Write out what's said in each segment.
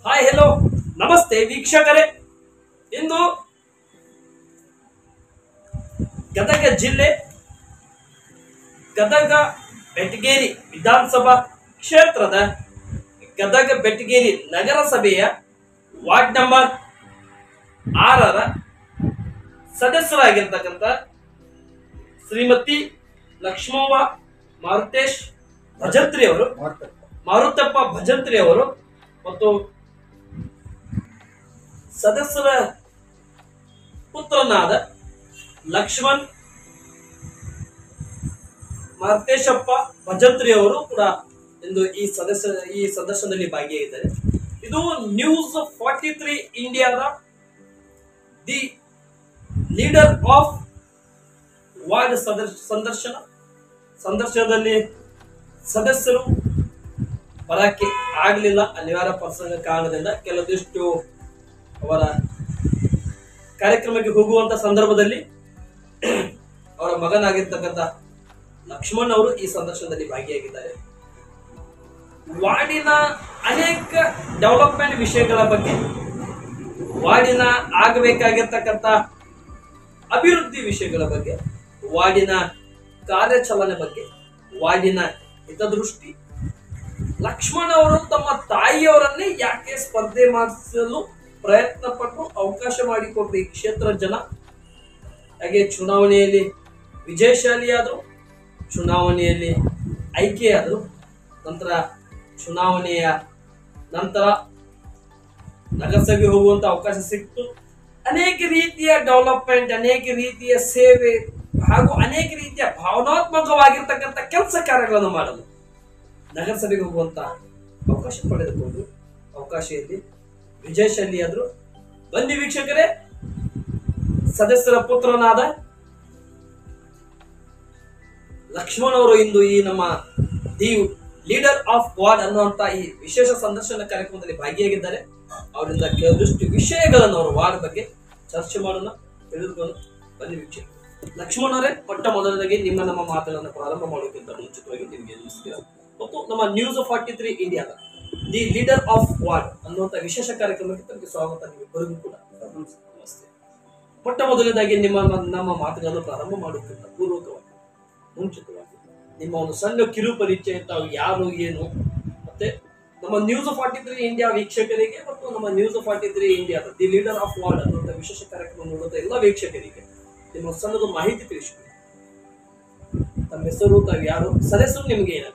Hi hello ನಮಸ್ತೆ ವೀಕ್ಷಕರೇ ಇಂದು ಗದಗ ಜಿಲ್ಲೆ ಗದಗ ಬೆಟಗೇರಿ ವಿಧಾನಸಭಾ ಕ್ಷೇತ್ರದ ಗದಗ ಬೆಟಗೇರಿ ನಗರಸಭೆಯ ವಾರ್ಡ್ ನಂಬರ್ ಆರರ ಸದಸ್ಯರಾಗಿರ್ತಕ್ಕಂಥ ಶ್ರೀಮತಿ ಲಕ್ಷ್ಮವ್ವ ಮಾರುತೇಶ್ ಭಜಂತ್ರಿ ಅವರು ಮಾರುತಪ್ಪ ಭಜಂತ್ರಿ ಅವರು ಮತ್ತು ಸದಸ್ಯರ ಪುತ್ರನಾದ ಲಕ್ಷ್ಮಣ್ ಮಾರ್ತೇಶಪ್ಪ ಭಜಂತ್ರಿ ಅವರು ಕೂಡ ಇಂದು ಈ ಸದಸ್ಯ ಈ ಸದಸ್ಯದಲ್ಲಿ ಭಾಗಿಯಾಗಿದ್ದಾರೆ ಇದು ನ್ಯೂಸ್ ಫಾರ್ಟಿ ತ್ರೀ ಇಂಡಿಯಾದ ದಿ ಲೀಡರ್ ಆಫ್ ವಾರ್ಡ್ ಸದರ್ಶ ಸಂದರ್ಶನ ಸಂದರ್ಶನದಲ್ಲಿ ಸದಸ್ಯರು ಬರಕ್ಕೆ ಆಗಲಿಲ್ಲ ಅನಿವಾರ್ಯ ಪ್ರಸಂಗ ಕಾರಣದಿಂದ ಕೆಲವೊಂದಿಷ್ಟು ಅವರ ಕಾರ್ಯಕ್ರಮಕ್ಕೆ ಹೋಗುವಂತ ಸಂದರ್ಭದಲ್ಲಿ ಅವರ ಮಗನಾಗಿರ್ತಕ್ಕಂಥ ಲಕ್ಷ್ಮಣ್ ಅವರು ಈ ಸಂದರ್ಶನದಲ್ಲಿ ಭಾಗಿಯಾಗಿದ್ದಾರೆ ವಾರ್ಡಿನ ಅನೇಕ ಡೆವಲಪ್ಮೆಂಟ್ ವಿಷಯಗಳ ಬಗ್ಗೆ ವಾರ್ಡಿನ ಆಗಬೇಕಾಗಿರ್ತಕ್ಕಂಥ ಅಭಿವೃದ್ಧಿ ವಿಷಯಗಳ ಬಗ್ಗೆ ವಾರ್ಡಿನ ಕಾರ್ಯಾಚಲನೆ ಬಗ್ಗೆ ವಾರ್ಡಿನ ಹಿತದೃಷ್ಟಿ ಲಕ್ಷ್ಮಣ್ ಅವರು ತಮ್ಮ ತಾಯಿಯವರನ್ನೇ ಯಾಕೆ ಸ್ಪರ್ಧೆ ಮಾಡಿಸಲು ಪ್ರಯತ್ನ ಪಟ್ಟು ಅವಕಾಶ ಮಾಡಿಕೊಟ್ರು ಈ ಕ್ಷೇತ್ರ ಜನ ಹಾಗೆ ಚುನಾವಣೆಯಲ್ಲಿ ವಿಜಯಶಾಲಿಯಾದರು ಚುನಾವಣೆಯಲ್ಲಿ ಆಯ್ಕೆಯಾದರು ನಂತರ ಚುನಾವಣೆಯ ನಂತರ ನಗರಸಭೆ ಹೋಗುವಂತ ಅವಕಾಶ ಸಿಕ್ತು ಅನೇಕ ರೀತಿಯ ಡೆವಲಪ್ಮೆಂಟ್ ಅನೇಕ ರೀತಿಯ ಸೇವೆ ಹಾಗೂ ಅನೇಕ ರೀತಿಯ ಭಾವನಾತ್ಮಕವಾಗಿರ್ತಕ್ಕಂಥ ಕೆಲಸ ಕಾರ್ಯಗಳನ್ನು ಮಾಡಲು ನಗರಸಭೆಗೆ ಹೋಗುವಂತ ಅವಕಾಶ ಪಡೆದುಕೊಂಡು ಅವಕಾಶದಲ್ಲಿ ವಿಜಯಶಾಲಿಯಾದ್ರು ಬನ್ನಿ ವೀಕ್ಷಕರೇ ಸದಸ್ಯರ ಪುತ್ರನಾದ ಲಕ್ಷ್ಮಣ್ ಅವರು ಇಂದು ಈ ನಮ್ಮ ದಿ ಲೀಡರ್ ಆಫ್ ವಾರ್ಡ್ ಅನ್ನುವಂತ ಈ ವಿಶೇಷ ಸಂದರ್ಶನ ಕಾರ್ಯಕ್ರಮದಲ್ಲಿ ಭಾಗಿಯಾಗಿದ್ದಾರೆ ಅವರಿಂದ ಕೆಲವಷ್ಟು ವಿಷಯಗಳನ್ನು ಅವರು ವಾರ್ಡ್ ಬಗ್ಗೆ ಚರ್ಚೆ ಮಾಡೋಣ ತಿಳಿದುಕೊಂಡು ಬನ್ನಿ ವೀಕ್ಷಕ ಲಕ್ಷ್ಮಣ್ ಅವರೇ ಮೊಟ್ಟ ಮೊದಲದಾಗಿ ನಿಮ್ಮ ನಮ್ಮ ಮಾತುಗಳನ್ನು ಪ್ರಾರಂಭ ಮಾಡೋಕ್ಕಿಂತ ಮುಂಚಿತವಾಗಿ ನಿಮಗೆ ನಮಸ್ಕಾರ ಮತ್ತು ನಮ್ಮ ನ್ಯೂಸ್ ಫಾರ್ಟಿ ತ್ರೀ ಇಂಡಿಯಾದ ದಿ ಲೀಡರ್ ಆಫ್ ವಾರ್ಡ್ ಅನ್ನುವಂಥ ವಿಶೇಷ ಕಾರ್ಯಕ್ರಮಕ್ಕೆ ತಮಗೆ ಸ್ವಾಗತ ನಿಮ್ಮಿಬ್ಬರಿಗೂ ಕೂಡ ನಮಸ್ತೆ ಮೊಟ್ಟ ಮೊದಲನೇದಾಗಿ ನಿಮ್ಮ ನಮ್ಮ ಮಾತುಗಳನ್ನು ಪ್ರಾರಂಭ ಮಾಡುತ್ತಿದ್ದ ಪೂರ್ವಕವಾಗಿ ಮುಂಚಿತವಾಗಿ ನಿಮ್ಮ ಒಂದು ಸಣ್ಣ ಕಿರು ಪರಿಚಯ ತಾವು ಯಾರು ಏನು ಮತ್ತೆ ನಮ್ಮ ನ್ಯೂಸ್ ಫಾರ್ಟಿ ತ್ರೀ ಇಂಡಿಯಾ ವೀಕ್ಷಕರಿಗೆ ಮತ್ತು ನಮ್ಮ ನ್ಯೂಸ್ ಫಾರ್ಟಿ ತ್ರೀ ಇಂಡಿಯಾದ ದಿ ಲೀಡರ್ ಆಫ್ ವಾರ್ಡ್ ಅನ್ನುವಂಥ ವಿಶೇಷ ಕಾರ್ಯಕ್ರಮ ನೋಡುವಂಥ ಎಲ್ಲ ವೀಕ್ಷಕರಿಗೆ ನಿಮ್ಮ ಸಣ್ಣದು ಮಾಹಿತಿ ತಿಳಿಸಿಕೊಡಿ ತಮ್ಮ ಹೆಸರು ತಾವು ಯಾರು ಸದಸ್ಯರು ನಿಮಗೆ ಏನಾದ್ರು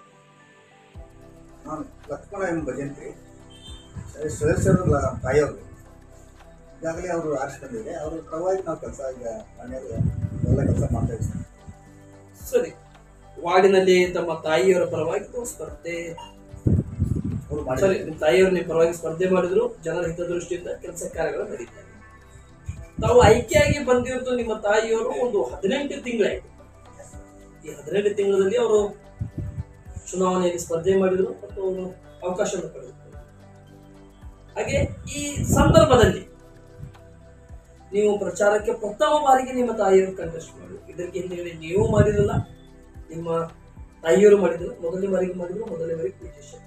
ನಾನು ಲಕ್ಷ್ಮಣ ಎಂಬ ಭಜಂತ್ರಿ ಸರಿ ಸದಸ್ಯರು ಲ- ತಾಯಿಯವರು ಈಗಾಗಲೇ ಅವರು ಆರಿಸ್ಕೊಂಡಿದೆ ಅವ್ರ ಪರವಾಗಿ ನಾವು ಕೆಲಸ ಈಗ ಮನೆಯಲ್ಲಿ ಎಲ್ಲ ಕೆಲಸ ಮಾಡ್ತಾ ಇದ್ದೀವಿ ಸರಿ ವಾರ್ಡಿನಲ್ಲಿ ತಮ್ಮ ತಾಯಿಯವರ ಪರವಾಗಿ ತಾವು ಸ್ಪರ್ಧೆ ಅವ್ರು ಸರಿ ಮಾಡಿದ್ದಾರೆ ನಿಮ್ಮ ತಾಯಿಯವರು ನಿಮ್ಮ ಪರವಾಗಿ ಸ್ಪರ್ಧೆ ಮಾಡಿದ್ರು ಜನರ ಹಿತದೃಷ್ಟಿಯಿಂದ ಕೆಲಸ ಕಾರ್ಯಗಳು ನಡೀತಾರೆ ತಾವು ಆಯ್ಕೆಯಾಗಿ ಬಂದಿರೋದು ನಿಮ್ಮ ತಾಯಿಯವರು ಒಂದು ಹದಿನೆಂಟು ತಿಂಗಳಾಯ್ತು ಈ ಹದಿನೆಂಟು ತಿಂಗಳಲ್ಲಿ ಅವರು ಚುನಾವಣೆಯಲ್ಲಿ ಸ್ಪರ್ಧೆ ಮಾಡಿದ್ರು ಮತ್ತು ಅವರು ಅವಕಾಶವನ್ನು ಪಡೆದರು ಹಾಗೆ ಈ ಸಂದರ್ಭದಲ್ಲಿ ನೀವು ಪ್ರಚಾರಕ್ಕೆ ಪ್ರಥಮ ಬಾರಿಗೆ ನಿಮ್ಮ ತಾಯಿಯವರು ಕಂಟೆಸ್ಟ್ ಮಾಡಿದ್ರು ಇದಕ್ಕೆ ಹಿಂದೆ ನೀವು ಮಾಡಿರಲಿಲ್ಲ ನಿಮ್ಮ ತಾಯಿಯವರು ಮಾಡಿದ್ರು ಮೊದಲನೇ ಬಾರಿಗೆ ಮಾಡಿದ್ರು ಮೊದಲನೇ ಬಾರಿಗೆ ವಿಜಯಶಾಲಿ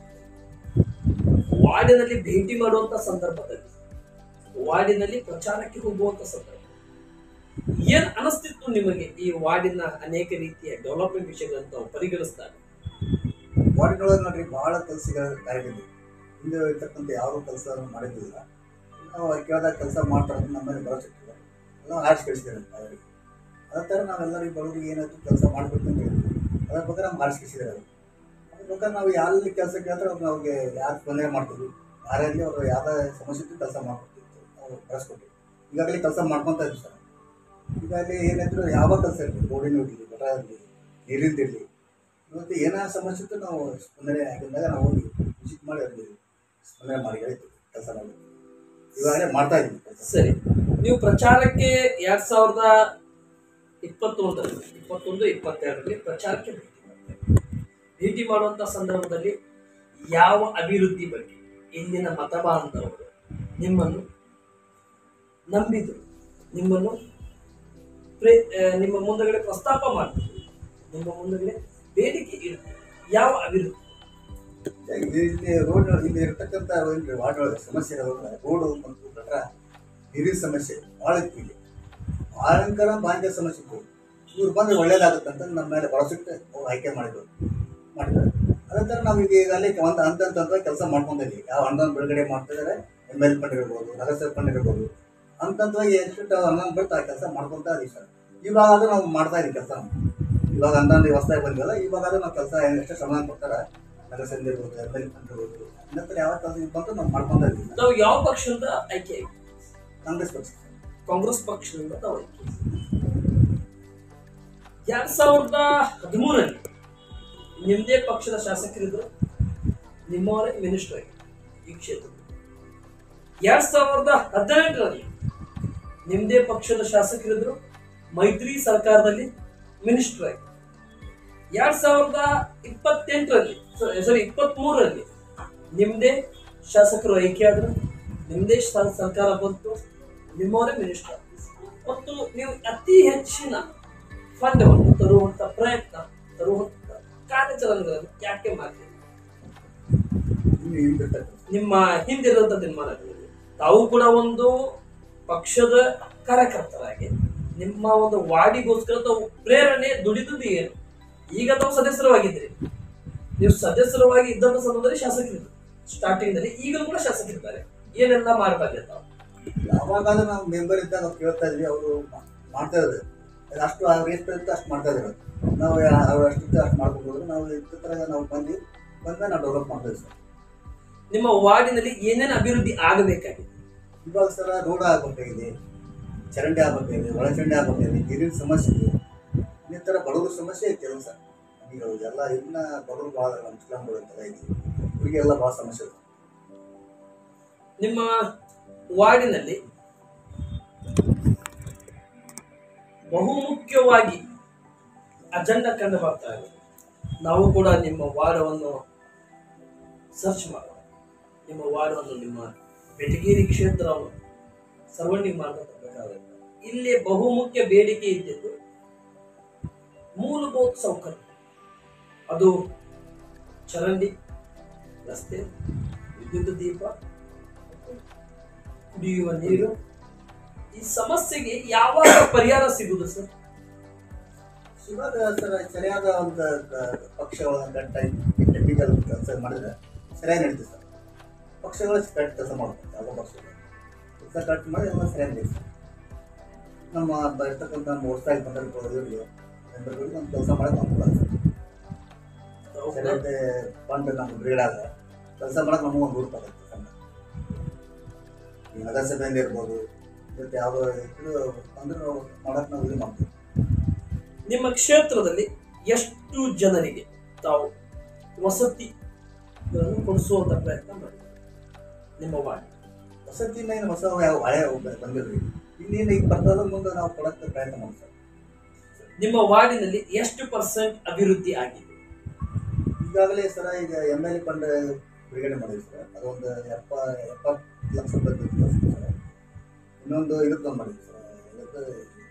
ವಾರ್ಡಿನಲ್ಲಿ ಭೇಟಿ ಮಾಡುವಂತ ಸಂದರ್ಭದಲ್ಲಿ ವಾರ್ಡಿನಲ್ಲಿ ಪ್ರಚಾರಕ್ಕೆ ಹೋಗುವಂತ ಸಂದರ್ಭ ಏನ್ ಅನಿಸ್ತಿತ್ತು ನಿಮಗೆ ಈ ವಾರ್ಡಿನ ಅನೇಕ ರೀತಿಯ ಡೆವಲಪ್ಮೆಂಟ್ ವಿಷಯಗಳನ್ನು ತಾವು ಪರಿಗಣಿಸಿದಾಗ ವಾರ್ಡ್ನೊಳಗೆ ನೋಡ್ರಿ ಬಹಳ ಕೆಲಸಗಳ ಕಾರ್ಯಗಳಿವೆ ಹಿಂದೆ ಇರ್ತಕ್ಕಂಥ ಯಾರೂ ಕೆಲಸ ಮಾಡಿದ್ದಿಲ್ಲ ನಾವು ಕೇಳಿದಾಗ ಕೆಲಸ ಮಾಡ್ತಾರೆ ಅಂತ ನಮ್ಮಲ್ಲಿ ಭರವಸೆ ಇಟ್ಟಿದ್ದಾರೆ ಎಲ್ಲ ಆರಿಸಿ ಕಳಿಸಿದ್ದಾರೆ ತಾಯಿಯರಿಗೆ ಅದೇ ಥರ ನಾವೆಲ್ಲರಿಗೂ ಬಡವರಿಗೆ ಏನಾಯ್ತು ಕೆಲಸ ಮಾಡಬೇಕು ಅಂತ ಹೇಳಿದ್ವಿ ಅದ್ರ ಬಗ್ಗೆ ನಮ್ಗೆ ಆರಿಸಿ ಕಳಿಸಿದ್ದಾರೆ ಅವರು ಅದ್ರ ಬಗ್ಗೆ ನಾವು ಯಾರಲ್ಲಿ ಕೆಲಸ ಕೇಳಿದ್ರೆ ಅವ್ರು ನಮಗೆ ಯಾರು ತೊಂದರೆ ಮಾಡ್ತಿದ್ವಿ ಯಾರಲ್ಲಿ ಅವರು ಯಾವುದೇ ಸಮಸ್ಯೆ ಇದ್ದು ಕೆಲಸ ಮಾಡ್ಕೊಡ್ತಿತ್ತು ನಾವು ಬಳಸ್ಕೊಟ್ಟಿವಿ ಈಗಾಗಲೇ ಕೆಲಸ ಮಾಡ್ಕೊತಾ ಇದ್ವಿ ಸರ್ ಈಗಾಗಲೇ ಏನಾದ್ರು ಯಾವ ಕೆಲಸ ಇರಲಿ ರೋಡಿನ ಇರಲಿ ಬರ ಇರಲಿ ನೀರಿಂದ ಇರಲಿ ಇವತ್ತು ಏನೇ ಸಮಸ್ಯೆ ಇತ್ತು ನಾವು ಸ್ಪಂದನೆ ಆಗಿದ್ದಾಗ ನಾವು ಹೋಗಿ ವಿಸಿಟ್ ಮಾಡಿ ಅವ್ರಿಗೆ ಸ್ಪಂದನೆ ಮಾಡಿ ಹೇಳ್ತೀವಿ ಕೆಲಸ ಮಾಡಿ ಇವಾಗಲೇ ಮಾಡ್ತಾ ಇದ್ದೀವಿ ಕೆಲಸ ಸರಿ ನೀವು ಪ್ರಚಾರಕ್ಕೆ ಎರಡ್ ಸಾವಿರದ ಇಪ್ಪತ್ತೊಂದರಲ್ಲಿ ಇಪ್ಪತ್ತೊಂದು ಇಪ್ಪತ್ತೆರಡರಲ್ಲಿ ಪ್ರಚಾರಕ್ಕೆ ಭೇಟಿ ಮಾಡ್ತೀರಿ. ಭೇಟಿ ಮಾಡುವಂತ ಸಂದರ್ಭದಲ್ಲಿ ಯಾವ ಅಭಿವೃದ್ಧಿ ಬಗ್ಗೆ ಇಂದಿನ ಮತ ಬಾಂಧವರು ನಿಮ್ಮನ್ನು ನಂಬಿದರು ನಿಮ್ಮನ್ನು ಪ್ರೇ ಆ, ನಿಮ್ಮ ಮುಂದಗಡೆ ಪ್ರಸ್ತಾಪ ಮಾಡ್ತಿದ್ರು ನಿಮ್ಮ ಮುಂದಗಡೆ ಬೇಡಿಕೆ ಇರುತ್ತೆ ಯಾವ ಅಭಿವೃದ್ಧಿ ಇಲ್ಲಿ ಇಲ್ಲಿ ರೋಡ್ ಇಲ್ಲಿ ಇರ್ತಕ್ಕಂಥ ಒಂದು ವಾರ್ಡ್ ಒಳಗೆ ಸಮಸ್ಯೆ ಇರೋದ್ರೆ ರೋಡ್ ಮತ್ತು ಗಟ್ರ ನೀರಿನ ಸಮಸ್ಯೆ ಭಾಳ ಇತ್ತು ಇಲ್ಲಿ ಭಯಂಕರ ಭಯಂಕರ ಸಮಸ್ಯೆ ಇತ್ತು ಇವ್ರು ಬಂದ್ರೆ ಒಳ್ಳೇದಾಗುತ್ತೆ ಅಂತ ನಮ್ಮ ಮೇಲೆ ಭರವಸೆಟ್ಟು ಅವ್ರು ಆಯ್ಕೆ ಮಾಡಿದ್ರು ಮಾಡಿದ್ದಾರೆ ಅದೇ ಥರ ನಾವು ಈಗ ಈಗ ಅಲ್ಲಿ ಒಂದು ಹಂತ ಹಂತ ಕೆಲಸ ಮಾಡ್ಕೊಂಡಿದ್ದೀವಿ ಯಾವ ಅನುದಾನ ಬಿಡುಗಡೆ ಮಾಡ್ತಿದ್ದಾರೆ ಎಮ್ ಎಲ್ ಫಂಡ್ ಇರ್ಬೋದು ನಗರಸಭೆ ಫಂಡ್ ಇರ್ಬೋದು ಹಂತ ಹಂತವಾಗಿ ಎಷ್ಟು ಅನುದಾನ ಬರುತ್ತೆ ಆ ಕೆಲಸ ಮಾಡ್ಕೊತ ಇದೀವಿ ಸರ್ ಇವಾಗ ಆದ್ರೂ ನಾವು ಮಾಡ್ತಾ ಇದೀವಿ ಕೆಲಸ ಇವಾಗ ಅನುದಾನ ಹೊಸದಾಗಿ ಬಂದಿವಲ್ಲ ಇವಾಗ ಆದ್ರೂ ನಾವು ಕೆಲಸ ಎಷ್ಟು ಸಮಾಧಾನ ಕೊಡ್ತಾರೆ ನಗರಸಭೆ ಇರ್ಬೋದು ಎಮ್ ಎಲ್ ಫಂಡ್ ಇರ್ಬೋದು ಇನ್ನತ್ರ ಯಾವ ಕೆಲಸ ಬಂತು ನಾವು ಮಾಡ್ಕೊಂತ ಇದೀವಿ ಸರ್. ನಾವು ಯಾವ ಪಕ್ಷದಿಂದ ಆಯ್ಕೆ ಆಗಿ ಕಾಂಗ್ರೆಸ್ ಪಕ್ಷ ಕಾಂಗ್ರೆಸ್ ಪಕ್ಷದಿಂದ ನಾವು ಆಯ್ಕೆ ಎರಡ್ ಸಾವಿರದ ಹದಿಮೂರರಲ್ಲಿ ನಿಮ್ಮದೇ ಪಕ್ಷದ ಶಾಸಕರಿದ್ರು ನಿಮ್ಮವರೇ ಮಿನಿಸ್ಟರ್ ಆಗಿ ಈ ಕ್ಷೇತ್ರದಲ್ಲಿ ಎರಡ್ ಸಾವಿರದ ಹದಿನೆಂಟರಲ್ಲಿ ನಿಮ್ಮದೇ ಪಕ್ಷದ ಶಾಸಕರಿದ್ರು ಮೈತ್ರಿ ಸರ್ಕಾರದಲ್ಲಿ ಮಿನಿಸ್ಟರ್ ಆಗಿ ಎರಡ್ ಸಾವಿರದ ಇಪ್ಪತ್ತೆಂಟರಲ್ಲಿ ಸಾರಿ ಇಪ್ಪತ್ತ್ ಮೂರರಲ್ಲಿ ನಿಮ್ಮದೇ ಶಾಸಕರು ಆಯ್ಕೆಯಾದ್ರು ನಿಮ್ಮದೇ ಸ- ಸರ್ಕಾರ ಬಂತು ನಿಮ್ಮವರೇ ಮಿನಿಸ್ಟರ್ ಮತ್ತು ನೀವು ಅತಿ ಹೆಚ್ಚಿನ ಫಂಡವನ್ನು ತರುವಂತ ಪ್ರಯತ್ನ ತರುವಂತ ಕಾರ್ಯಾಚರಣೆಗಳನ್ನು ಯಾಕೆ ಮಾಡ್ತೀರಿ ಇನ್ನು ಹಿಂದಿರ್ತಕ್ಕಂಥ ನಿಮ್ಮ ಹಿಂದಿರುವಂತ ನಿರ್ಮಾಣಗಳಲ್ಲಿ ತಾವು ಕೂಡ ಒಂದು ಪಕ್ಷದ ಕಾರ್ಯಕರ್ತರಾಗಿ ನಿಮ್ಮ ಒಂದು ವಾಡಿಗೋಸ್ಕರ ತಾವು ಪ್ರೇರಣೆ ದುಡಿದುದು ಏನು ಈಗ ತಾವು ಸದಸ್ಯರವಾಗಿದ್ದೀರಿ ನೀವು ಸದಸ್ಯರವಾಗಿ ಇದ್ದಂತ ಸಂದರ್ಭದಲ್ಲಿ ಶಾಸಕರಿದ್ರು ಸ್ಟಾರ್ಟಿಂಗ್ ನಲ್ಲಿ ಈಗಲೂ ಕೂಡ ಶಾಸಕರಿದ್ದಾರೆ ಏನೆಲ್ಲ ಮಾಡಬಾರ್ದು ತಾವು ಯಾವಾಗಾದ್ರೂ ನಾವು ಮೆಂಬರ್ ಇದ್ದಾಗ ನಾವು ಕೇಳ್ತಾ ಇದ್ವಿ ಅವರು ಮಾಡ್ತಾ ಇದ್ದಾರೆ ಅಷ್ಟು ಅವ್ರು ಎಷ್ಟು ಇರುತ್ತೆ ಅಷ್ಟು ಮಾಡ್ತಾ ಇದ್ದಾರೆ ನಾವು ಯಾ- ಅವ್ರು ಅಷ್ಟಿತ್ತು ಅಷ್ಟು ಮಾಡ್ಕೊಂಡು ಹೋದ್ರೆ ನಾವು ಇದ್ದ ಥರ ನಾವು ಬಂದು ಬಂದ ನಾವು ಡೆವಲಪ್ ಮಾಡ್ತಾ ಇದ್ದೀವಿ ಸರ್ ನಿಮ್ಮ ವಾರ್ಡಿನಲ್ಲಿ ಏನೇನು ಅಭಿವೃದ್ಧಿ ಆಗಬೇಕಾಗಿದೆ ಇವಾಗ ಸರ ರೋಡ್ ಆಗಬೇಕಾಗಿದೆ ಚರಂಡಿ ಆಗಬೇಕಾಗಿದೆ ಒಳಚರಂಡಿ ಆಗಬೇಕಾಗಿದೆ ನೀರಿನ ಸಮಸ್ಯೆ ಇದೆ ಈ ಥರ ಬಡವ್ರ ಸಮಸ್ಯೆ ಐತೆ ಎಲ್ಲ ಸರ್ ಈಗ ಎಲ್ಲ ಇನ್ನ ಬಡವರು ಭಾಳ ನಮ್ಮ ಇಸ್ಲಾಂಗಳು ಅಂತೆಲ್ಲ ಇದೆ ಇವರಿಗೆಲ್ಲ ಭಾಳ ಸಮಸ್ಯೆ ಇದೆ ನಿಮ್ಮ ವಾರ್ಡಿನಲ್ಲಿ ಬಹುಮುಖ್ಯವಾಗಿ ಅಜೆಂಡಾ ಕಂಡು ಬರ್ತಾ ಇದೆ ನಾವು ಕೂಡ ನಿಮ್ಮ ವಾರ್ಡವನ್ನು ಸರ್ಚ್ ಮಾಡೋಣ ನಿಮ್ಮ ವಾರ್ಡವನ್ನು ನಿಮ್ಮ ಬೆಟಗೇರಿ ಕ್ಷೇತ್ರವನ್ನು ಸರ್ವಂಡಿಂಗ್ ಮಾಡ್ಕೊಬೇಕಾಗುತ್ತೆ ಇಲ್ಲಿ ಬಹುಮುಖ್ಯ ಬೇಡಿಕೆ ಇದ್ದಿದ್ದು ಮೂಲಭೂತ ಸೌಕರ್ಯ ಅದು ಚರಂಡಿ ರಸ್ತೆ ವಿದ್ಯುತ್ ದೀಪ ಮತ್ತು ಕುಡಿಯುವ ನೀರು ಈ ಸಮಸ್ಯೆಗೆ ಯಾವಾಗ ಪರಿಹಾರ ಸಿಗುದು ಸರ್ ಇವಾಗ ಸರ್ ಸರಿಯಾದ ಒಂದು ಕ- ಪಕ್ಷಗಳ ಟೈಮ್ ಟೆಕ್ನಿಕಲ್ ಕೆಲಸ ಮಾಡಿದ್ರೆ ಸರಿಯಾಗಿ ನಡೀತದೆ ಸರ್ ಪಕ್ಷಗಳು ಕರೆಕ್ಟ್ ಕೆಲಸ ಮಾಡ್ತಾರೆ ಯಾವ ಪಕ್ಷಗಳು ಕೆಲಸ ಕರೆಕ್ಟ್ ಮಾಡಿ ಎಲ್ಲ ಸರಿಯಾಗಿ ನಡೀತದೆ ನಮ್ಮ ಬ- ಇರ್ತಕ್ಕಂಥ ನಮ್ಮ ಹೊಸದಾಗಿ ಬಂದಿರ್ಬೋದು ಮೆಂಬರ್ಗಳಿಗೆ ನಮ್ಮ ಕೆಲಸ ಮಾಡೋದು ಅನುಕೂಲ ಸರ್ ಸರಿಯಾದ ಫಂಡ್ ನಮ್ಗೆ ಬಿಡುಗಡೆ ಆದ್ರೆ ಕೆಲಸ ಮಾಡೋಕೆ ನಮಗೂ ಒಂದು ರೂಪ ಆಗುತ್ತೆ ಫಂಡ್ ಈ ನಗರಸಭೆಯಿಂದ ಇರ್ಬೋದು ಮತ್ತು ಯಾವುದೋ ಇದು ಅಂದ್ರೆ ನಾವು ಮಾಡೋಕೆ ನಾವು ಇದು ಮಾಡ್ತೀವಿ ನಿಮ್ಮ ಕ್ಷೇತ್ರದಲ್ಲಿ ಎಷ್ಟು ಜನರಿಗೆ ತಾವು ವಸತಿ ಕೊಡಿಸುವಂತ ಪ್ರಯತ್ನ ಮಾಡಿದ್ದಾರೆ ನಿಮ್ಮ ವಾರ್ಡ್ ವಸತಿಯಿಂದ ಏನು ಹೊಸ ಯಾವ ಹಳೆ ಬಂದಿರ್ರಿ ಇನ್ನೇನು ಈಗ ಬರ್ತದ ಮುಂದೆ ನಾವು ಕೊಡಕ್ಕೆ ಪ್ರಯತ್ನ ಮಾಡ್ತೀವಿ ನಿಮ್ಮ ವಾರ್ಡಿನಲ್ಲಿ ಎಷ್ಟು ಪರ್ಸೆಂಟ್ ಅಭಿವೃದ್ಧಿ ಆಗಿದೆ ಈಗಾಗಲೇ ಸರ ಈಗ ಎಮ್ ಎಲ್ ಎ ಫಂಡ್ ಬಿಡುಗಡೆ ಮಾಡಿದ್ವಿ ಸರ್ ಅದೊಂದು ಎಪ್ಪ ಎಪ್ಪತ್ತು ಲಕ್ಷ ರೂಪಾಯಿ ಬಿಡುಗಡೆ ಸರ್ ಇನ್ನೊಂದು ಇದಕ್ಕೆ ಮಾಡಿದ್ವಿ ಸರ್ ಇದಕ್ಕೆ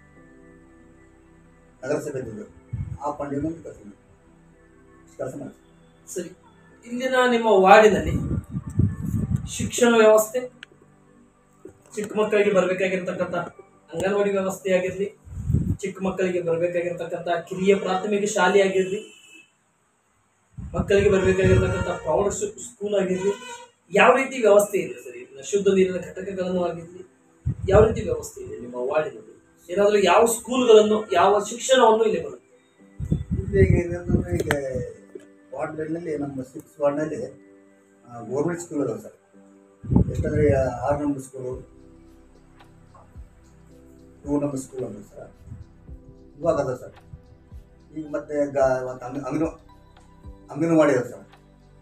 ನಗರಸಭೆ ದುಡ್ಡು ಆ ಫಂಡ್ ಇನ್ನೊಂದು ಕೆಲಸ ಮಾಡಿ ಕೆಲಸ ಮಾಡಿ ಸರಿ ಇಲ್ಲಿನ ನಿಮ್ಮ ವಾರ್ಡಿನಲ್ಲಿ ಶಿಕ್ಷಣ ವ್ಯವಸ್ಥೆ ಚಿಕ್ಕ ಮಕ್ಕಳಿಗೆ ಬರಬೇಕಾಗಿರ್ತಕ್ಕಂಥ ಅಂಗನವಾಡಿ ವ್ಯವಸ್ಥೆ ಆಗಿರಲಿ ಚಿಕ್ಕ ಮಕ್ಕಳಿಗೆ ಬರಬೇಕಾಗಿರ್ತಕ್ಕಂಥ ಕಿರಿಯ ಪ್ರಾಥಮಿಕ ಶಾಲೆ ಆಗಿರಲಿ ಮಕ್ಕಳಿಗೆ ಬರಬೇಕಾಗಿರ್ತಕ್ಕಂಥ ಪ್ರೌಢ ಶು- ಸ್ಕೂಲ್ ಆಗಿರಲಿ ಯಾವ ರೀತಿ ವ್ಯವಸ್ಥೆ ಇದೆ ಸರಿ ಶುದ್ಧ ನೀರಿನ ಘಟಕಗಳನ್ನು ಆಗಿರಲಿ ಯಾವ ರೀತಿ ವ್ಯವಸ್ಥೆ ಇದೆ ನಿಮ್ಮ ವಾರ್ಡಿನಲ್ಲಿ ಏನಾದರೂ ಯಾವ ಸ್ಕೂಲ್ಗಳನ್ನು ಯಾವ ಶಿಕ್ಷಣವನ್ನು ಇಲ್ಲಿ ಬರುತ್ತೆ ಇಲ್ಲಿ ಈಗ ಏನಂತಂದ್ರೆ ಈಗ ವಾರ್ಡ್ನಲ್ಲಿ ನಮ್ಮ ಸಿಕ್ಸ್ ವಾರ್ಡ್ನಲ್ಲಿ ಗೌರ್ಮೆಂಟ್ ಸ್ಕೂಲ್ ಅದಾವೆ ಸರ್ ಎಷ್ಟಂದ್ರೆ ಆರು number school two number school ಅದಾವೆ ಸರ್ ಇವಾಗ ಅದ ಸರ್ ಈಗ ಮತ್ತೆ ಗ ಒಂದು ಅಂಗ ಅಂಗನ ಅಂಗನವಾಡಿ ಅದ ಸರ್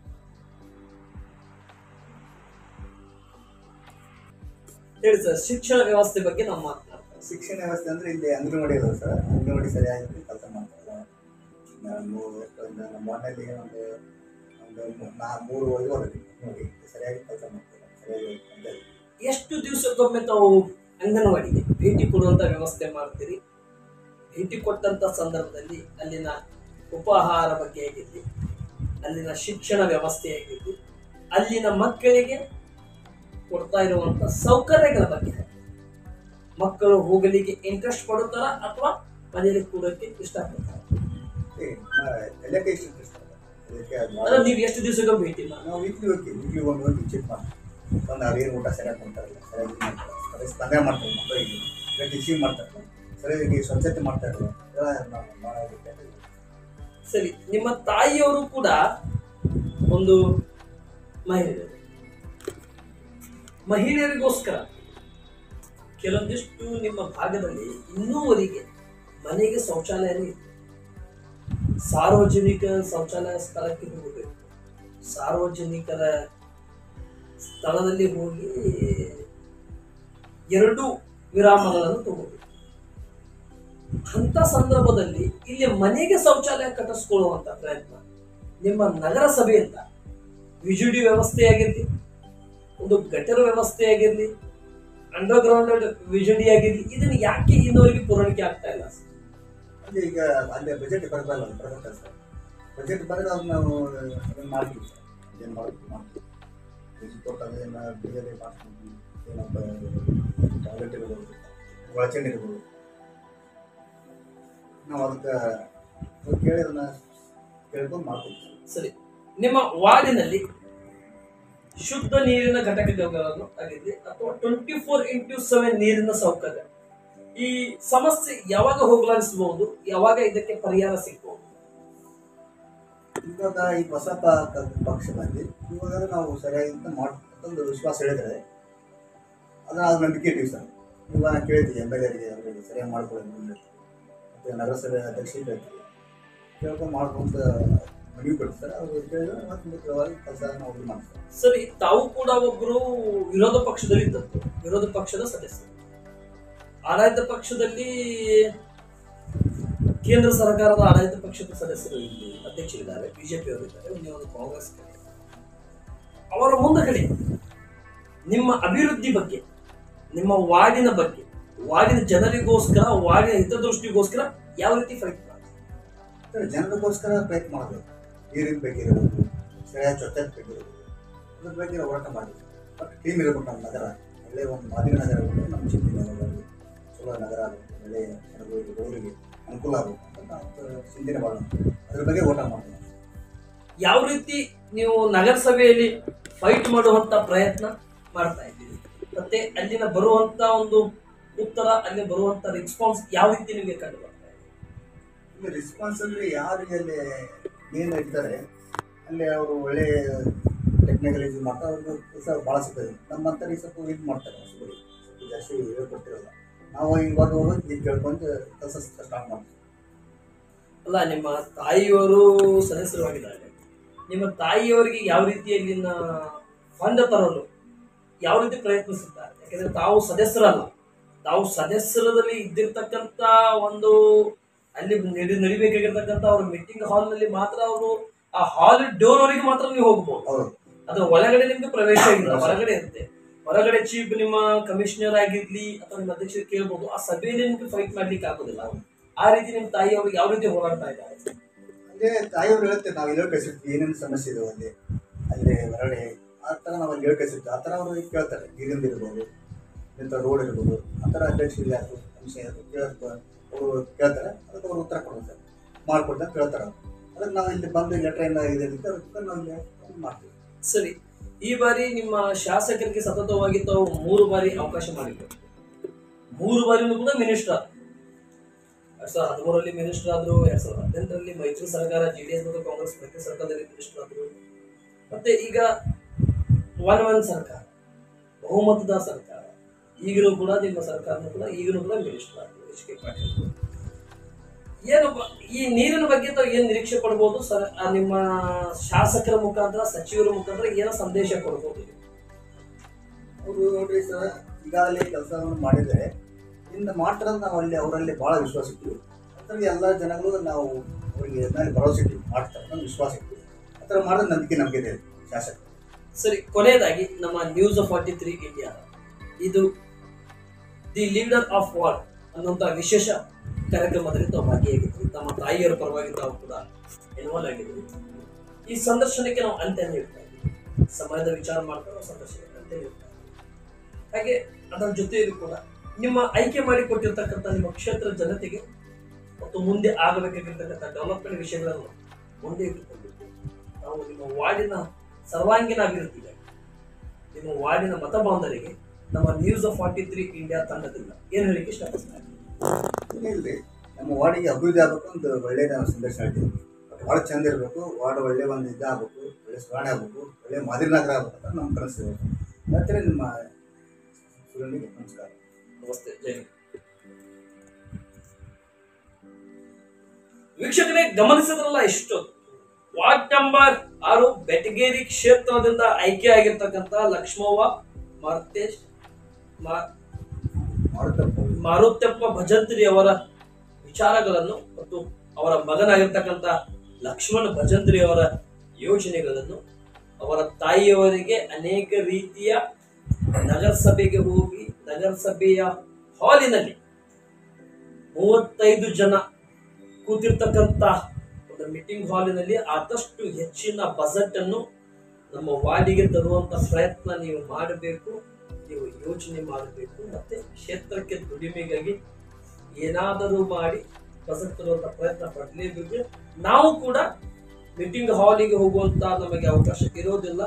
ಹೇಳಿ ಸರ್ ಶಿಕ್ಷಣ ವ್ಯವಸ್ಥೆ ಬಗ್ಗೆ ನಾವು ಮಾತನಾಡ್ತಾರೆ ಶಿಕ್ಷಣ ವ್ಯವಸ್ಥೆ ಅಂದ್ರೆ ಇಲ್ಲಿ ಅಂಗನವಾಡಿ ಅದಾವೆ ಸರ್ ಅಂಗನವಾಡಿ ಸರಿಯಾಗಿ ಕೆಲಸ ಮಾಡ್ತಾರಲ್ಲ ನಾನು ಎಷ್ಟೊಂದು ನಮ್ಮ ಮನೆಯಲ್ಲಿ ಒಂದು ಒಂದು ಮೂ- ನಾ ಮೂರು ಐದು ಹೋದ್ರಿ ನೋಡಿ ಸರಿಯಾಗಿ ಕೆಲಸ ಮಾಡ್ತಾರೆ ಸರಿಯಾಗಿ ಅಂತ ಹೇಳಿ. ಎಷ್ಟು ದಿವಸಕ್ಕೊಮ್ಮೆ ತಾವು ಅಂಗನವಾಡಿಗೆ ಭೇಟಿ ಕೊಡುವಂತ ವ್ಯವಸ್ಥೆ ಮಾಡ್ತೀರಿ ಭೇಟಿ ಕೊಟ್ಟಂತ ಸಂದರ್ಭದಲ್ಲಿ ಅಲ್ಲಿನ ಉಪಹಾರ ಬಗ್ಗೆ ಆಗಿರಲಿ ಅಲ್ಲಿನ ಶಿಕ್ಷಣ ವ್ಯವಸ್ಥೆ ಆಗಿರ್ಲಿ ಅಲ್ಲಿನ ಮಕ್ಕಳಿಗೆ ಕೊಡ್ತಾ ಇರುವಂತ ಸೌಕರ್ಯಗಳ ಬಗ್ಗೆ ಮಕ್ಕಳು ಹೋಗಲಿಕ್ಕೆ ಇಂಟ್ರೆಸ್ಟ್ ಪಡುತ್ತಾರ ಅಥವಾ ಮನೆಯಲ್ಲಿ ಕೂಡಕ್ಕೆ ಇಷ್ಟಪಡ್ತಾರ ಎಲ್ಲಕ್ಕೆ ಇಷ್ಟ ಇರ್ತಾರೆ. ಅದಕ್ಕೆ ಅದು ಅಂದ್ರೆ ನೀವು ಎಷ್ಟು ದಿವಸಕ್ಕೆ ಭೇಟಿ ಮಾಡಿ ನಾವು ವೀಕ್ಲಿ ಹೋಗ್ತೀವಿ ವೀಕ್ಲಿ ಒಂದು ಹೋಗಿ ಚೆಕ್ ಮಾಡ್ತೀವಿ ಬಂದು ಅವ್ರು ಏನು ಊಟ ಸರಿಯಾಗಿ ಮಾಡ್ತಾರಲ್ಲ ಸರಿಯಾಗಿ ಇದು ಮಾಡ್ತಾರೆ ಸರಿಯಾಗಿ ಸ್ಪಂದನೆ ಮಾಡ್ತಾರೆ ಮಕ್ಕಳಿಗೆ ಸರಿಯಾಗಿ ಟೀಚಿಂಗ್ ಮಾಡ್ತಾರೆ ಸರಿಯಾಗಿ ಸ್ವಚ್ಛತೆ ಮಾಡ್ತಾ ಇರಲ್ಲ ಎಲ್ಲ ನಾವು ಮಾಡೋದಕ್ಕೆ ಸರಿ ನಿಮ್ಮ ತಾಯಿಯವರು ಕೂಡ ಒಂದು ಮಹಿಳೆಯರು ಮಹಿಳೆಯರಿಗೋಸ್ಕರ ಕೆಲವೊಂದಿಷ್ಟು ನಿಮ್ಮ ಭಾಗದಲ್ಲಿ ಇನ್ನೂವರೆಗೆ ಮನೆಗೆ ಶೌಚಾಲಯನೇ ಇದೆ ಸಾರ್ವಜನಿಕ ಶೌಚಾಲಯ ಸ್ಥಳಕ್ಕೆ ಹೋಗಬೇಕು ಸಾರ್ವಜನಿಕರ ಸ್ಥಳದಲ್ಲಿ ಹೋಗಿ ಎರಡು ವಿರಾಮಗಳನ್ನು ತಗೋಬೇಕು ಅಂತ ಸಂದರ್ಭದಲ್ಲಿ ಇಲ್ಲಿ ಮನೆಗೆ ಶೌಚಾಲಯ ಕಟ್ಟಿಸ್ಕೊಳ್ಳುವಂತ ಪ್ರಯತ್ನ ನಿಮ್ಮ ನಗರಸಭೆಯಿಂದ ವಿಜುಡಿ ವ್ಯವಸ್ಥೆ ಆಗಿರ್ಲಿ ಒಂದು ಗಟರ್ ವ್ಯವಸ್ಥೆ ಆಗಿರ್ಲಿ ಅಂಡರ್ ಗ್ರೌಂಡ್ ವಿಜುಡಿ ಆಗಿರ್ಲಿ ಇದನ್ನ ಯಾಕೆ ಇನ್ನವರೆಗೆ ಪೂರೈಕೆ ಆಗ್ತಾ ಇಲ್ಲ ಸರ್? ಅಲ್ಲಿ ಈಗ ಅಲ್ಲಿ ಬಜೆಟ್ ಬರಬಲ್ಲ ಬರಬೇಕು ಸರ್ ಬಜೆಟ್ ಬಂದರೆ ಅದು ನಾವು ಅದನ್ನ ಮಾಡ್ತೀವಿ ಸರ್ ಏನು ಮಾಡ್ತೀವಿ ಮಾಡ್ತೀವಿ ಇದು ಕೊಟ್ಟಾಗ ಏನು ಬಿಜೆಪಿ ಮಾಡ್ತೀವಿ ಏನಪ್ಪ ಟಾಯ್ಲೆಟ್ ಇರ್ಬೋದು ಒಳಚಂಡಿ ಇರ್ಬೋದು ನಾವು ಅದಕ್ಕೆ ಅವ್ರು ಕೇಳಿದನ್ನ ಕೇಳ್ಕೊಂಡು ಮಾಡ್ತೀವಿ ಸರ್ ಸರಿ ನಿಮ್ಮ ವಾರ್ಡಿನಲ್ಲಿ ಶುದ್ಧ ನೀರಿನ ಘಟಕಗಳನ್ನು ಆಗಿರಲಿ ಅಥವಾ ಟ್ವೆಂಟಿ ಫೋರ್ ಇಂಟು ಸೆವೆನ್ ನೀರಿನ ಸೌಕರ್ಯ ಈ ಸಮಸ್ಯೆ ಯಾವಾಗ ಹೋಗಲಾಡಿಸಬಹುದು ಯಾವಾಗ ಇದಕ್ಕೆ ಪರಿಹಾರ ಸಿಗಬಹುದು ಇವಾಗ ಈ ಹೊಸ ಪ- ಕ- ಪಕ್ಷದಲ್ಲಿ ಇವಾಗ ನಾವು ಸರಿಯಾಗಿ ಅಂತ ಮಾಡ್ ಒಂದು ವಿಶ್ವಾಸ ಹೇಳಿದರೆ ಅದನ್ನ ಅದು ನಂಬಿಕೆ ಇಟ್ಟಿವಿ ಸರ್ ಇವಾಗ ನಾನು ಕೇಳ್ತೀವಿ ಎಮ್ ಎಲ್ ಎರಿಗೆ ಅವರಿಗೆ ಸರಿಯಾಗಿ ಮಾಡ್ಕೊಳ್ಳಿ ಅಂತ ಹೇಳ್ತೀವಿ ಮತ್ತು ನಗರಸಭೆ ಅಧ್ಯಕ್ಷರಿಗೆ ಹೇಳ್ತೀವಿ ಕೇಳ್ಕೊಂಡು ಮಾಡ್ಕೊಂತ ಮನವಿ ಕೊಡ್ತಾರೆ ಅವ್ರು ಕೇಳಿದ್ರೆ ಮತ್ತೆ ಮುಖ್ಯವಾಗಿ ಕೆಲಸ ನಾವು ಇದು ಮಾಡ್ತೀವಿ ಸರಿ ತಾವು ಕೂಡ ಒಬ್ಬರು ವಿರೋಧ ಪಕ್ಷದಲ್ಲಿ ಇದ್ದದ್ದು ವಿರೋಧ ಪಕ್ಷದ ಸದಸ್ಯರು ಆಡಳಿತ ಪಕ್ಷದಲ್ಲಿ ಕೇಂದ್ರ ಸರ್ಕಾರದ ಆಡಳಿತ ಪಕ್ಷದ ಸದಸ್ಯರು ಇಲ್ಲಿ ಅಧ್ಯಕ್ಷರಿದ್ದಾರೆ ಬಿಜೆಪಿ ಅವರಿದ್ದಾರೆ ಒಂದು ಕಾಂಗ್ರೆಸ್ ಕಡೆ. ಅವರ ಮುಂದಗಡೆ ನಿಮ್ಮ ಅಭಿವೃದ್ಧಿ ಬಗ್ಗೆ ನಿಮ್ಮ ವಾರ್ಡಿನ ಬಗ್ಗೆ ವಾರ್ಡಿನ ಜನರಿಗೋಸ್ಕರ ವಾರ್ಡಿನ ಹಿತದೃಷ್ಟಿಗೋಸ್ಕರ ಯಾವ ರೀತಿ ಫೈಟ್ ಮಾಡ್ತಾರೆ ಸರ್ ಜನರಿಗೋಸ್ಕರ ಪ್ರಯತ್ನ ಮಾಡಬೇಕು ನೀರಿನ ಬಗ್ಗೆ ಇರಬೇಕು ಸರಿಯಾದ ಸ್ವಚ್ಛತೆ ಬಗ್ಗೆ ಇರಬೇಕು ಅದ್ರ ಬಗ್ಗೆ ಹೋರಾಟ ಮಾಡಬೇಕು ಬಟ್ ಕ್ಲೀನ್ ಇರಬೇಕು ನಮ್ಮ ನಗರ ಒಳ್ಳೆ ಒಂದು ಮಾದರಿ ನಗರ ಆಗಬೇಕು ನಮ್ಮ ಚಿಕ್ಕ ನಗರದಲ್ಲಿ ಚಲೋ ನಗರ ಆಗಬೇಕು ಒಳ್ಳೆ ಜನಗಳಿಗೆ ಬಡವರಿಗೆ ಅನುಕೂಲ ಆಗಬೇಕು ಅಂತ ನಾವು ಚಿಂತನೆ ಮಾಡೋಣ ಅದ್ರ ಬಗ್ಗೆ ಓಟ ಮಾಡೋಣ ಯಾವ ರೀತಿ ನೀವು ನಗರಸಭೆಯಲ್ಲಿ ಫೈಟ್ ಮಾಡುವಂತ ಪ್ರಯತ್ನ ಮಾಡ್ತಾ ಇದ್ದೀರಿ ಮತ್ತೆ ಅಲ್ಲಿನ ಬರುವಂತ ಒಂದು ಉತ್ತರ ಅಲ್ಲಿ ಬರುವಂತ ರೆಸ್ಪಾನ್ಸ್ ಯಾವ ರೀತಿ ನಿಮಗೆ ಕಂಡು ಬರ್ತಾ ಇದೆ ಇಲ್ಲಿ ರೆಸ್ಪಾನ್ಸ್ ಅಂದರೆ ಯಾರಿಗೆ ಅಲ್ಲಿ ಮೇನ್ ಇರ್ತಾರೆ ಅಲ್ಲಿ ಅವರು ಒಳ್ಳೆ ಟೆಕ್ನಿಕಲ್ ಯೂಸ್ ಮಾಡ್ತಾರೆ ಅವ್ರಿಗೆ ಕೆಲಸ ಭಾಳ ಸಿಗ್ತದೆ ನಮ್ಮಂಥವ್ರಿಗೆ ಸ್ವಲ್ಪ ಇದು ಮಾಡ್ತಾರೆ ಸ್ವಲ್ಪ ಸ್ವಲ್ಪ ಜಾಸ್ತಿ ಹೇಳ್ಕೊಡ್ತಿರಲ್ಲ ನಾವು ಇವಾಗ ಹೋಗಿ ಈಗ ಕೇಳ್ಕೊಂಡು ಕೆಲಸ ಸ್ಟಾರ್ಟ್ ಮಾಡ್ತೀವಿ ಅಲ್ಲ ನಿಮ್ಮ ತಾಯಿಯವರು ಸದಸ್ಯರಾಗಿದ್ದಾರೆ ನಿಮ್ಮ ತಾಯಿಯವರಿಗೆ ಯಾವ ರೀತಿಯಲ್ಲಿನ ಫಂಡ್ ತರಲು ಯಾವ ರೀತಿ ಪ್ರಯತ್ನಿಸುತ್ತಾರೆ ಯಾಕಂದ್ರೆ ತಾವು ಸದಸ್ಯರಲ್ಲ ತಾವು ಸದಸ್ಯರದಲ್ಲಿ ಇದ್ದಿರ್ತಕ್ಕಂಥ ಒಂದು ಅಲ್ಲಿ ನಡಿ ನಡಿಬೇಕಾಗಿರ್ತಕ್ಕಂಥ ಅವ್ರ ಮೀಟಿಂಗ್ ಹಾಲ್ನಲ್ಲಿ ಮಾತ್ರ ಅವರು ಆ ಹಾಲ್ ಡೋರ್ ವರೆಗೆ ಮಾತ್ರ ನೀವು ಹೋಗ್ಬೋದು ಹೌದು ಅದ್ರ ಒಳಗಡೆ ನಿಮ್ಗೆ ಪ್ರವೇಶ ಇಲ್ಲ ಹೊರಗಡೆ ಇರುತ್ತೆ ಹೊರಗಡೆ ಚೀಫ್ ನಿಮ್ಮ ಕಮಿಷನರ್ ಆಗಿರ್ಲಿ ಅಥವಾ ನಿಮ್ಮ ಅಧ್ಯಕ್ಷರು ಕೇಳ್ಬೋದು ಆ ಸಭೆಯಲ್ಲಿ ನಿಮ್ಗೆ ಫೈಟ್ ಮಾಡ್ಲಿಕ್ಕೆ ಆಗೋದಿಲ್ಲ ಆ ರೀತಿ ನಿಮ್ಮ ತಾಯಿ ಅವ್ರಿಗೆ ಯಾವ ರೀತಿ ಹೋರಾಡ್ತಾ ಇದ್ದಾರೆ ಅಲ್ಲೇ ತಾಯಿಯವ್ರು ಹೇಳುತ್ತೆ ನಾವು ಇಲ್ಲಿ ಕಳಿಸಿರ್ತೀವಿ ಏನೇನು ಸಮಸ್ಯೆ ಇದಾವೆ ಅಲ್ಲಿ ಅಲ್ಲಿ ಹೊರಗಡೆ ಆ ಥರ ನಾವು ಅಲ್ಲಿ ಹೇಳಿ ಕಳಿಸಿರ್ತೀವಿ ಆ ಥರ ಅವರು ಕೇಳ್ತಾರೆ ನೀರಿಂದ ಇರ್ಬೋದು ಇಂಥ ರೋಡ್ ಇರ್ಬೋದು ಆ ಥರ ಅಧ್ಯಕ್ಷರು ಯಾರು ಕಮಿಷನ್ ಕೇಳ್ತಾರೆ ಅವರು ಕೇಳ್ತಾರೆ ಅದಕ್ಕೆ ಅವ್ರು ಉತ್ತರ ಕೊಡ್ತಾರೆ ಮಾಡ್ಕೊಡ್ತಾರೆ ಕೇಳ್ತಾರೆ ಅವ್ರು. ಅದಕ್ಕೆ ನಾವು ಇಲ್ಲಿ ಬಂದು ಲೆಟರ್ ಏನ ಇದೆ ಅಂತ ಅದಕ್ಕೆ ನಾವು ಇಲ್ಲಿ ಮಾಡ್ತೀವಿ ಸರಿ ಈ ಬಾರಿ ನಿಮ್ಮ ಶಾಸಕರಿಗೆ ಸತತವಾಗಿ ತಾವು ಮೂರು ಬಾರಿ ಅವಕಾಶ ಮಾಡಿಕೊಟ್ಟು ಮೂರು ಬಾರಿನೂ ಕೂಡ ಮಿನಿಸ್ಟರ್ ಎರಡ್ ಸಾವಿರದ ಹದಿಮೂರರಲ್ಲಿ ಮಿನಿಸ್ಟರ್ ಆದ್ರು ಎರಡ್ ಸಾವಿರದ ಹದಿನೆಂಟರಲ್ಲಿ ಮೈತ್ರಿ ಸರ್ಕಾರ ಜೆಡಿಎಸ್ ಮತ್ತು ಕಾಂಗ್ರೆಸ್ ಮೈತ್ರಿ ಸರ್ಕಾರದಲ್ಲಿ ಮಿನಿಸ್ಟರ್ ಆದ್ರು ಮತ್ತೆ ಈಗ ಒನ್ ಒನ್ ಸರ್ಕಾರ ಬಹುಮತದ ಸರ್ಕಾರ ಈಗಲೂ ಕೂಡ ನಿಮ್ಮ ಸರ್ಕಾರನೂ ಕೂಡ ಈಗಲೂ ಕೂಡ ಮಿನಿಸ್ಟರ್ ಆದ್ರು ಎಚ್ ಕೆ ಪಾಟೀಲ್ ಅವರು. ಏನು ಬ- ಈ ನೀರಿನ ಬಗ್ಗೆ ತಾವು ಏನು ನಿರೀಕ್ಷೆ ಪಡ್ಬೋದು ಸರ್ ಆ ನಿಮ್ಮ ಶಾಸಕರ ಮುಖಾಂತರ ಸಚಿವರ ಮುಖಾಂತರ ಏನೋ ಸಂದೇಶ ಕೊಡ್ಬೋದು ಅವರು ನೋಡ್ರಿ ಸರ್ ಈಗಾಗಲೇ ಕೆಲಸವನ್ನು ಮಾಡಿದ್ದಾರೆ ಇನ್ನು ಮಾಡ್ತಾರೆ ಅಂತ ನಾವು ಅಲ್ಲಿ ಅವರಲ್ಲಿ ಭಾಳ ವಿಶ್ವಾಸ ಇಟ್ಟಿವಿ ಅದ್ರಲ್ಲಿ ಎಲ್ಲ ಜನಗಳು ನಾವು ಅವರಿಗೆ ಮೇಲೆ ಭರವಸೆ ಇಟ್ಟಿವಿ ಮಾಡ್ತಾರೆ ಅನ್ನೋ ವಿಶ್ವಾಸ ಇಟ್ಟಿವಿ ಆ ಥರ ಮಾಡಿದ್ರೆ ನಂಬಿಕೆ ನಮಗೆ ಇದೆ ಶಾಸಕ ಸರಿ ಕೊನೆಯದಾಗಿ ನಮ್ಮ ನ್ಯೂಸ್ ಫಾರ್ಟಿ ತ್ರೀ ಇಂಡಿಯಾ ಇದು ದಿ ಲೀಡರ್ ಆಫ್ ವಾರ್ಡ್ ಅನ್ನುವಂಥ ವಿಶೇಷ ಕಾರ್ಯಕ್ರಮದಲ್ಲಿ ತಾವು ಭಾಗಿಯಾಗಿದ್ದರು ತಮ್ಮ ತಾಯಿಯರ ಪರವಾಗಿ ತಾವು ಕೂಡ ಇನ್ವಾಲ್ವ್ ಆಗಿದ್ದರು ಈ ಸಂದರ್ಶನಕ್ಕೆ ನಾವು ಅಂತ್ಯ ನೀಡ್ತಾ ಇದ್ದೀವಿ ಸಮಯದ ವಿಚಾರ ಮಾಡ್ಕೊಂಡು ನಾವು ಸಂದರ್ಶನಕ್ಕೆ ಅಂತ್ಯ ನೀಡ್ತಾ ಇದ್ದೀವಿ ಹಾಗೆ ಅದರ ಜೊತೆಯಲ್ಲೂ ಕೂಡ ನಿಮ್ಮ ಆಯ್ಕೆ ಮಾಡಿಕೊಟ್ಟಿರ್ತಕ್ಕಂಥ ನಿಮ್ಮ ಕ್ಷೇತ್ರದ ಜನತೆಗೆ ಮತ್ತು ಮುಂದೆ ಆಗಬೇಕಾಗಿರ್ತಕ್ಕಂಥ ಡೆವಲಪ್ಮೆಂಟ್ ವಿಷಯಗಳನ್ನು ಮುಂದೆ ಇಟ್ಟುಕೊಂಡಿದ್ದು ನಾವು ನಿಮ್ಮ ವಾರ್ಡಿನ ಸರ್ವಾಂಗೀಣ ಅಭಿವೃದ್ಧಿಗೆ ನಿಮ್ಮ ವಾರ್ಡಿನ ಮತ ಬಾಂಧವರಿಗೆ ನಮ್ಮ news of forty three India ತಂಡದಿಂದ ಏನು ಹೇಳಿಕ್ಕೆ ಇಷ್ಟಪಡ್ತಾರೆ ಇಲ್ರಿ ನಮ್ಮ ವಾರ್ಡಿಗೆ ಅಭಿವೃದ್ಧಿ ಆಗ್ಬೇಕು ಅಂತ ಒಳ್ಳೆ ನಾವು ಸಂದೇಶ ಹೇಳ್ತೀವಿ ಭಾಳ ಚಂದ ಇರಬೇಕು ವಾರ್ಡ್ ಒಳ್ಳೆ ಒಂದು ಇದಾಗಬೇಕು ಒಳ್ಳೆ ಸುಧಾರಣೆ ಆಗಬೇಕು ಒಳ್ಳೆ ಮಾದರಿ ನಗರ ಆಗ್ಬೇಕು ಅಂತ ನಮ್ಮ ಕನಸು ಇರುತ್ತೆ ಮತ್ತೆ ನಿಮ್ಮ ಸುರನಿಗೆ ನಮಸ್ಕಾರ ನಮಸ್ತೆ ಜೈ ಹಿಂದ್. ವೀಕ್ಷಕರೇ ಗಮನಿಸಿದ್ರಲ್ಲ ಇಷ್ಟು ವಾರ್ಡ್ ನಂಬರ್ ಆರು ಬೆಟಗೇರಿ ಕ್ಷೇತ್ರದಿಂದ ಆಯ್ಕೆಯಾಗಿರ್ತಕ್ಕಂಥ ಲಕ್ಷ್ಮವ್ವ ಮಾರ್ತೇಶ್ ಮಾ- ಮಾಡುತ್ತಪ್ಪ ಮಾರುತ್ಯಪ್ಪ ಭಜಂತ್ರಿ ಅವರ ವಿಚಾರಗಳನ್ನು ಮತ್ತು ಅವರ ಮಗನಾಗಿರ್ತಕ್ಕಂಥ ಲಕ್ಷ್ಮಣ ಭಜಂತ್ರಿ ಅವರ ಯೋಜನೆಗಳನ್ನು ಅವರ ತಾಯಿಯವರಿಗೆ ಅನೇಕ ರೀತಿಯ ನಗರಸಭೆಗೆ ಹೋಗಿ ನಗರಸಭೆಯ ಹಾಲಿನಲ್ಲಿ ಮೂವತ್ತೈದು ಜನ ಕೂತಿರ್ತಕ್ಕಂಥ ಒಂದು ಮೀಟಿಂಗ್ ಹಾಲಿನಲ್ಲಿ ಆದಷ್ಟು ಹೆಚ್ಚಿನ ಬಜೆಟ್ ಅನ್ನು ನಮ್ಮ ವಾರ್ಡಿಗೆ ತರುವಂತ ಪ್ರಯತ್ನ ನೀವು ಮಾಡಬೇಕು ನೀವು ಯೋಚನೆ ಮಾಡಬೇಕು ಮತ್ತೆ ಕ್ಷೇತ್ರಕ್ಕೆ ದುಡಿಮೆಗಾಗಿ ಏನಾದರೂ ಮಾಡಿ ಬಜೆಟ್ ತರುವಂತ ಪ್ರಯತ್ನ ಪಡಲೇಬೇಕು ನಾವು ಕೂಡ ಮೀಟಿಂಗ್ ಹಾಲಿಗೆ ಹೋಗುವಂತ ನಮಗೆ ಅವಕಾಶ ಇರೋದಿಲ್ಲ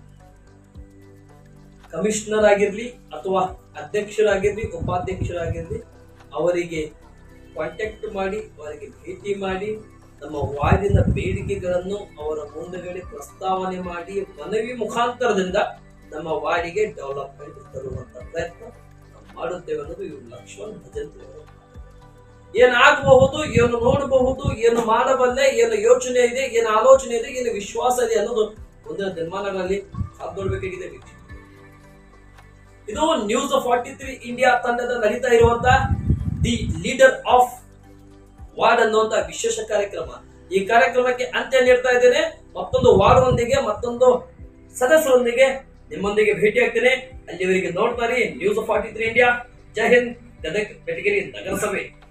ಕಮಿಷನರ್ ಆಗಿರ್ಲಿ ಅಥವಾ ಅಧ್ಯಕ್ಷರಾಗಿರ್ಲಿ ಉಪಾಧ್ಯಕ್ಷರಾಗಿರ್ಲಿ ಅವರಿಗೆ ಕಾಂಟ್ಯಾಕ್ಟ್ ಮಾಡಿ ಅವರಿಗೆ ಭೇಟಿ ಮಾಡಿ ನಮ್ಮ ವಾರ್ಡಿನ ಬೇಡಿಕೆಗಳನ್ನು ಅವರ ಮುಂದಗಡೆ ಪ್ರಸ್ತಾವನೆ ಮಾಡಿ ಮನವಿ ಮುಖಾಂತರದಿಂದ ನಮ್ಮ ವಾರ್ಡಿಗೆ ಡೆವಲಪ್ಮೆಂಟ್ ತರುವಂತ ಪ್ರಯತ್ನ ನಾವು ಮಾಡುತ್ತೇವೆ ಅನ್ನೋದು ಇವರು ಲಕ್ಷ್ಮಣ್ ಭಜಂತ್ರಿ ಅವರು ಏನಾಗಬಹುದು ಏನು ನೋಡಬಹುದು ಏನು ಮಾಡಬಲ್ಲೆ ಏನು ಯೋಚನೆ ಇದೆ ಏನು ಆಲೋಚನೆ ಇದೆ ಏನು ವಿಶ್ವಾಸ ಇದೆ ಅನ್ನೋದು ಮುಂದಿನ ದಿನಮಾನಗಳಲ್ಲಿ ಕಾದು ನೋಡ್ಬೇಕಾಗಿದೆ ವೀಕ್ಷಕ ಇದು ನ್ಯೂಸ್ ಫಾರ್ಟಿ ತ್ರೀ ಇಂಡಿಯಾ ತಂಡದ ನಡೀತಾ ಇರುವಂತ ದಿ ಲೀಡರ್ ಆಫ್ ವಾರ್ಡ್ ಅನ್ನುವಂತ ವಿಶೇಷ ಕಾರ್ಯಕ್ರಮ ಈ ಕಾರ್ಯಕ್ರಮಕ್ಕೆ ಅಂತ್ಯ ನೀಡ್ತಾ ಇದ್ದೇನೆ ಮತ್ತೊಂದು ವಾರ್ಡ್ ಒಂದಿಗೆ ಮತ್ತೊಂದು ಸದಸ್ಯರೊಂದಿಗೆ ನಿಮ್ಮೊಂದಿಗೆ ಭೇಟಿ ಆಗ್ತೇನೆ ಅಲ್ಲಿವರೆಗೆ ನೋಡ್ತಾರೆ news forty three India Jai Hind Gadag Betageri ನಗರಸಭೆ